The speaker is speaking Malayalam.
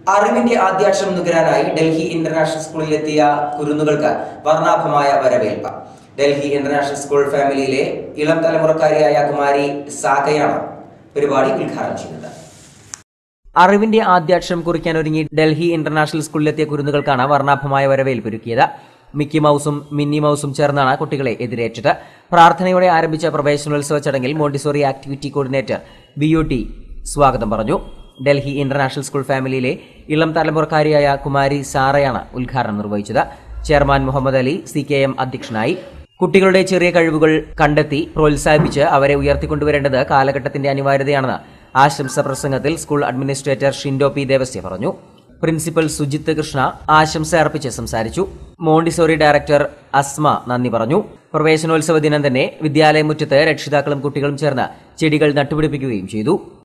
അറിവിന്റെ ആദ്യാക്ഷരം നുകരാനായി ഡൽഹി ഇന്റർനാഷണൽ സ്കൂളിലെത്തിയ കുരുന്നുകൾക്ക് വർണ്ണാഭമായ വരവേൽപ്പ് ഡൽഹി ഇന്റർനാഷണൽ സ്കൂൾ ഫാമിലിയിലെ ഇളം തലമുറക്കാരിയായ കുമാരി സാകയാണ് പരിപാടി ഉദ്ഘാടനം ചെയ്യുന്നത് അറിവിന്റെ ആദ്യാക്ഷരം കുറിക്കാൻ ഒരുങ്ങി ഡൽഹി ഇന്റർനാഷണൽ സ്കൂളിലെത്തിയ കുരുന്നുകൾക്കാണ് വർണ്ണാഭമായ വരവേൽപ്പൊരുക്കിയത് മിക്കി മൗസും മിന്നി മൗസും ചേർന്നാണ് കുട്ടികളെ എതിരേറ്റത് പ്രാർത്ഥനയോടെ ആരംഭിച്ച പ്രവേശനോത്സവ ചടങ്ങിൽ Montessori activity coordinator B U T സ്വാഗതം പറഞ്ഞു ഡൽഹി ഇന്റർനാഷണൽ സ്കൂൾ ഫാമിലിയിലെ ഇളം തലമുറക്കാരിയായ കുമാരി സാറയാണ് ഉദ്ഘാടനം നിർവഹിച്ചത് chairman Muhammad Ali C K M അധ്യക്ഷനായി കുട്ടികളുടെ ചെറിയ കഴിവുകൾ കണ്ടെത്തി പ്രോത്സാഹിപ്പിച്ച് അവരെ ഉയർത്തിക്കൊണ്ടുവരേണ്ടത് കാലഘട്ടത്തിന്റെ അനിവാര്യതയാണെന്ന് ആശംസ പ്രസംഗത്തിൽ school administrator Shindo P Devasya പറഞ്ഞു പ്രിൻസിപ്പൽ സുജിത്ത് കൃഷ്ണ ആശംസ അർപ്പിച്ച് സംസാരിച്ചു മോണ്ടിസോറി ഡയറക്ടർ അസ്മ നന്ദി പറഞ്ഞു പ്രവേശനോത്സവ ദിനം തന്നെ വിദ്യാലയ മുറ്റത്ത് രക്ഷിതാക്കളും കുട്ടികളും ചേർന്ന് ചെടികൾ നട്ടുപിടിപ്പിക്കുകയും ചെയ്തു